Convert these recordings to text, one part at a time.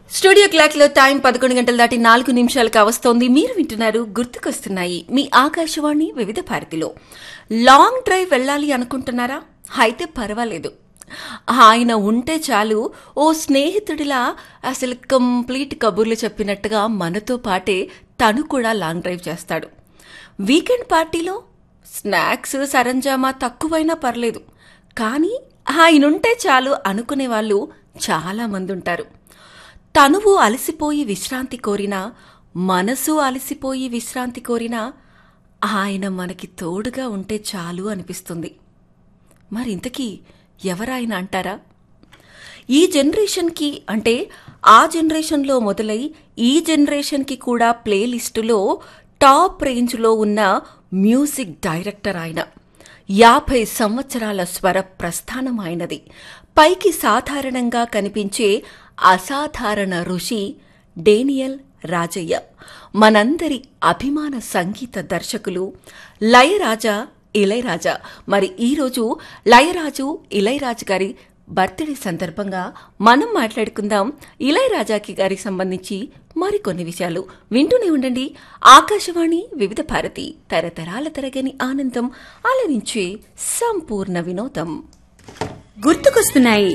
studio clock లో time పదకొండు గంటల దాటి నాలుగు నిమిషాలకు అవస్తోంది మీరు వింటున్నారు గుర్తుకొస్తున్నాయి మీ ఆకాశవాణి వివిధ భారతిలో లాంగ్ డ్రైవ్ వెళ్ళాలి అనుకుంటున్నారా అయితే పర్వాలేదు ఆయన ఉంటే చాలు ఓ స్నేహితుడిలా అసలు కంప్లీట్ కబుర్లు చెప్పినట్టుగా మనతో పాటే తను కూడా లాంగ్ డ్రైవ్ చేస్తాడు వీకెండ్ పార్టీలో స్నాక్స్ సరంజామా తక్కువైనా పర్లేదు కానీ ఆయనుంటే చాలు అనుకునే వాళ్ళు చాలా మంది ఉంటారు తనువు అలసిపోయి విశ్రాంతి కోరినా మనసు అలసిపోయి విశ్రాంతి కోరినా ఆయన మనకి తోడుగా ఉంటే చాలు అనిపిస్తుంది మరింతకీ ఎవరాయన అంటారా ఈ జనరేషన్కి అంటే ఆ జనరేషన్లో మొదలై ఈ జనరేషన్కి కూడా ప్లేలిస్టులో టాప్ రేంజ్లో ఉన్న మ్యూజిక్ డైరెక్టర్ ఆయన యాభై సంవత్సరాల స్వర ప్రస్థానం ఆయనది పైకి సాధారణంగా కనిపించే అసాధారణ ఋషి డేనియల్ రాజయ్య మనందరి అభిమాన సంగీత దర్శకులు లయరాజా ఇళయరాజా మరి ఈరోజు లయరాజు ఇళయరాజు గారి బర్త్డే సందర్భంగా మనం మాట్లాడుకుందాం ఇళయరాజాకి గారికి సంబంధించి మరికొన్ని విషయాలు వింటూనే ఉండండి ఆకాశవాణి వివిధ భారతి తరతరాల తరగని ఆనందం అలరించే సంపూర్ణ వినోదం గుర్తుకొస్తున్నాయి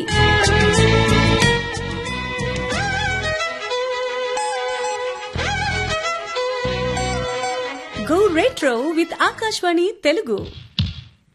go retro with Akashvani Telugu